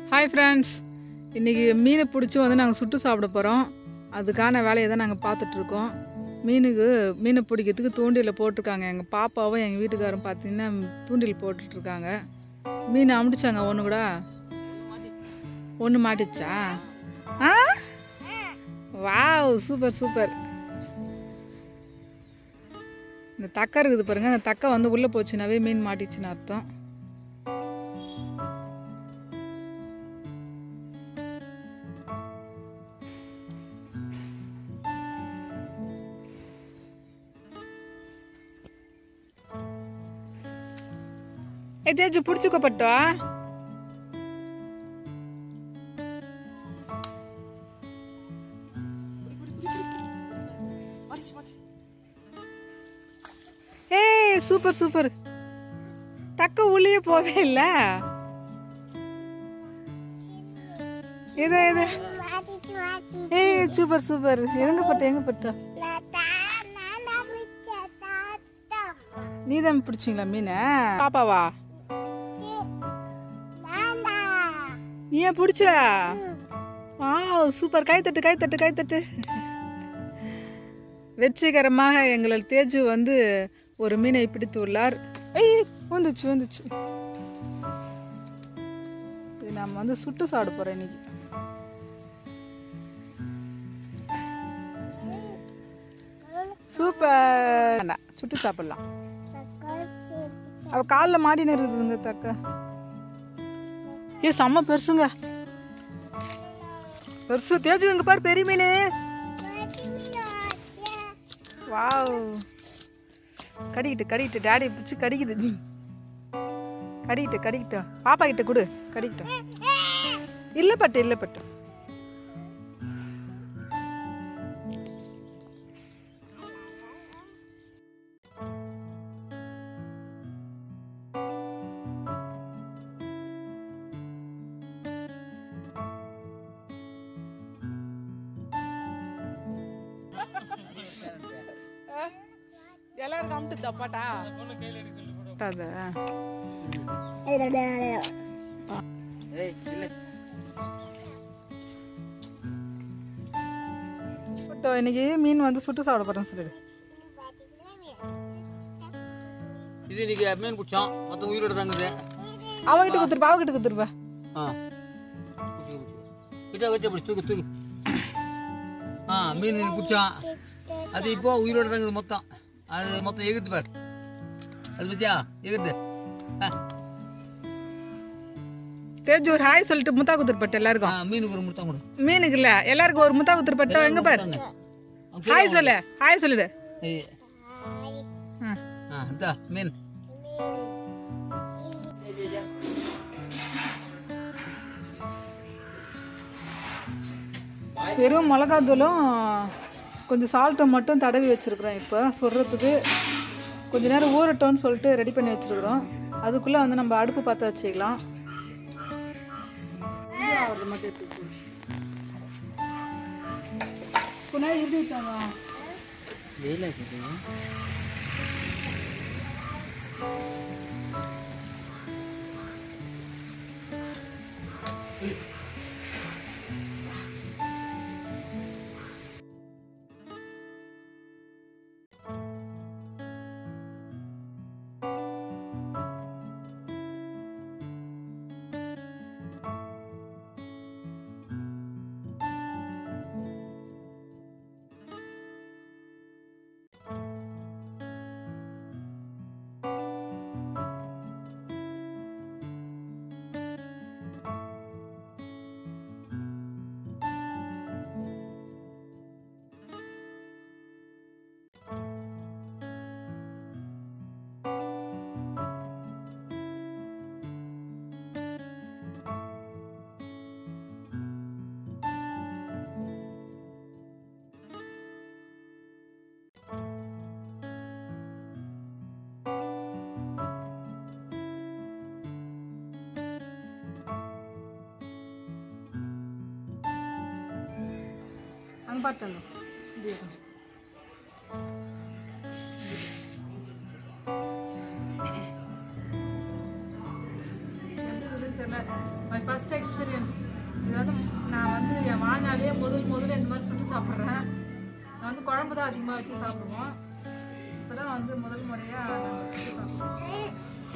Hi friends இன்றைக்கி மீனை பிடிச்சி வந்து நாங்கள் சுட்டு சாப்பிட போகிறோம் அதுக்கான வேலையை தான் நாங்கள் பார்த்துட்ருக்கோம் மீனுக்கு மீனை பிடிக்கிறதுக்கு தூண்டில் போட்டிருக்காங்க எங்கள் பாப்பாவும் எங்கள் வீட்டுக்காரும் பார்த்தீங்கன்னா தூண்டில் போட்டுட்ருக்காங்க மீன் அமுடிச்சாங்க ஒன்று கூட ஒன்று மாட்டிச்சா ஆ வாவ் சூப்பர் சூப்பர் இந்த தக்கை இருக்குது பாருங்க அந்த தக்கை வந்து உள்ளே போச்சுனாவே மீன் மாட்டிச்சுன்னு அர்த்தம் ఏ తేజు పుడుచుకోపట్టా ஏ சூப்பர் சூப்பர் தக்க உள்ளே போவே இல்ல இது இது ஏய் சூப்பர் சூப்பர் எங்க பட்ட எங்க பட்ட நீ தான் பிடிச்சிங்களா மீனை பாப்பாவா நீ ஏன் பிடிச்ச ஆ சூப்பர் கைத்தட்டு கைத்தட்டு கைத்தட்டு வெற்றிகரமாக எங்கள் தேஜு வந்து ஒரு மீனை பிடித்து உள்ளார் ஐய் வந்துச்சு வந்துச்சு இது நம்ம வந்து சுட்டு சாப்பிட போறோம் இன்னைக்கு சூப்பர் வேண்டாம், சுட்டு சாப்பிடலாம் அவ காலில் மாடின்னு இருக்குதுங்க தக்க ஏ செம்ம பெருசுங்க பெருசு தேஜு இங்க பாரு பெரிய மீன் வாவ் கடிக்கிட்டு கடிக்கிட்டு டேடி பிடிச்சி கடிக்குது ஜி கடிக்கிட்டு கடிக்கிட்டு பாப்பா கிட்ட கொடு கடிக்கிட்டோம் இல்லை பட்டு இல்லை பட்டு எல்லாரும் கம்பிட்டு தப்பாட்டா அத போட்டோ இன்னைக்கு மீன் வந்து சுட்டு சாப்பிட போறேன்னு சொல்லிடு இது இன்னைக்கு மீன் பிடிச்சோம் மொத்தம் உயிரோட தாங்குது அவகிட்ட குத்துருப்பா அவகிட்ட குத்துருப்பா ஆ பிச்சா வச்சா அப்படி தூக்கு தூக்கு ஆ மீன் இன்னைக்கு பிடிச்சோம் அது இப்போ உயிரோட தாங்குது மொத்தம் அது மொத்தம் எகுத்து பாரு அது பத்தியா எகுத்து ஆ, தேஜு ஒரு ஹாய் சொல்லிட்டு முத்தா குத்துருப்பட்டு ஆ எல்லாருக்கும் மீனுக்கு ஒரு முத்தம் கொடு மீனுக்கு இல்ல எல்லாருக்கும் ஒரு முத்தா குத்துருப்பட்டோ எங்க பாரு அவன் ஹாய் சொல்லு ஹாய் சொல்லிடு ஏய், ஆ. ஆ இந்தா மீன் வெறும் மிளகாத்தூளும் கொஞ்சம் சால்ட்டும் மட்டும் தடவி வச்சுருக்குறோம் இப்போ சொல்கிறதுக்கு கொஞ்ச நேரம் ஊறட்டோன்னு சொல்லிட்டு ரெடி பண்ணி வச்சுருக்குறோம் அதுக்குள்ளே வந்து நம்ம அடுப்பு பற்ற வச்சுக்கலாம் கொஞ்ச நேரம் இருந்து விட்டாங்க அங்கே பார்த்தாங்க தெரியல மை ஃபர்ஸ்ட் எக்ஸ்பீரியன்ஸ் இது வந்து நான் வந்து என் வாழ்நாளையே முதல் முதல்ல இந்த மாதிரி சுட்டு சாப்பிட்றேன் நான் வந்து குழம்பு தான் அதிகமாக வச்சு சாப்பிடுவோம் இப்போ தான் வந்து முதல் முறையாக நாங்கள் சுட்டு சாப்பிடுவோம்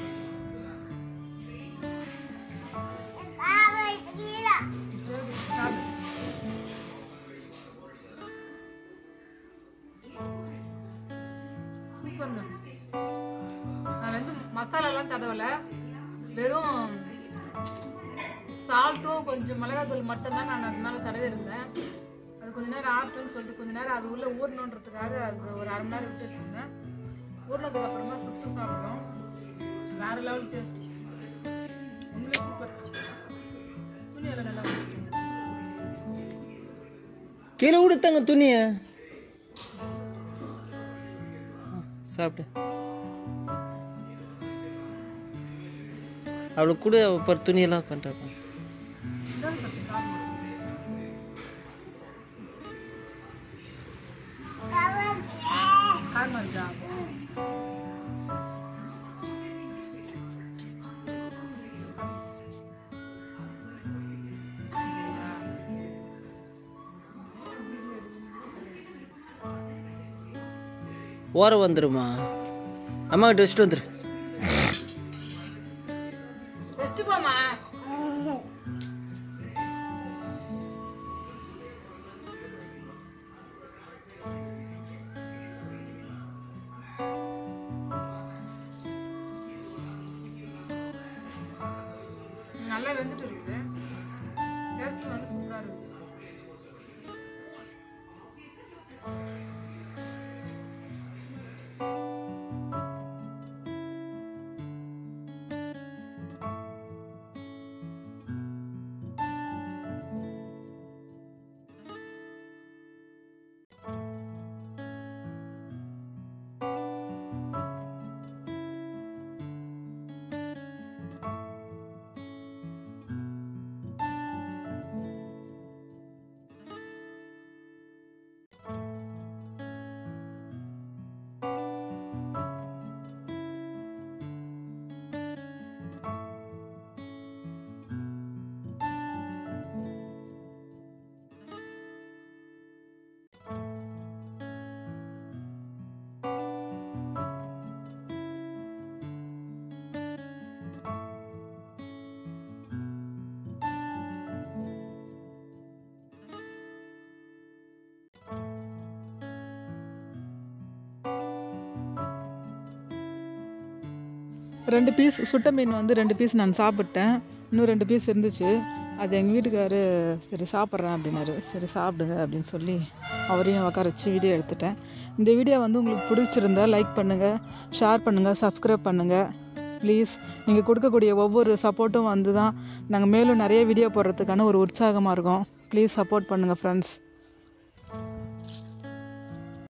சரி, சாப்பிடு. சூப்பர்ங்க நான் வந்து மசாலாலாம் தடவலை வெறும் சால்ட்டும் கொஞ்சம் மிளகாத்தூள் மட்டும்தான் நான் அது மேலே தடவி இருந்தேன் அது கொஞ்ச நேரம் ஆகட்டும்னு சொல்லிட்டு கொஞ்ச நேரம் அது உள்ள ஊறணுன்றதுக்காக அது ஒரு அரை மணி நேரம் விட்டு வச்சுருந்தேன் ஊறினதுக்கு அப்புறமா சுட்டு சாப்பிட்றோம் வேற லெவல் டேஸ்ட் உண்மையிலே சூப்பர் துணியெல்லாம் நல்லா வச்சுருக்கேன் கீழே விடுத்தாங்க துணியை சாப்பிடு அவளுக்கு கூட இப்போ துணியெல்லாம் பண்ணுறப்ப இதான் பத்தி சாப்பிடுவோம் காரமா இருக்கா ஓரம் வந்துருமா அம்மா கிட்ட வச்சுட்டு வந்துரு வச்சுட்டு போமா நல்லா வெந்துட்டு இருக்குது டேஸ்ட் வந்து சூப்பராக இருக்குது ரெண்டு பீஸ் சுட்ட மீன் வந்து ரெண்டு பீஸ் நான் சாப்பிட்டேன் இன்னும் ரெண்டு பீஸ் இருந்துச்சு அது எங்கள் வீட்டுக்காரு சரி சாப்பிட்றேன் அப்படின்னாரு சரி சாப்பிடுங்க அப்படின்னு சொல்லி அவரையும் உட்கார வச்சு வீடியோ எடுத்துட்டேன் இந்த வீடியோ வந்து உங்களுக்கு பிடிச்சிருந்தா லைக் பண்ணுங்கள் ஷேர் பண்ணுங்கள் சப்ஸ்கிரைப் பண்ணுங்கள் ப்ளீஸ் நீங்கள் கொடுக்கக்கூடிய ஒவ்வொரு சப்போர்ட்டும் வந்து தான் நாங்கள் மேலும் நிறைய வீடியோ போடுறதுக்கான ஒரு உற்சாகமாக இருக்கும் ப்ளீஸ் சப்போர்ட் பண்ணுங்கள் ஃப்ரெண்ட்ஸ்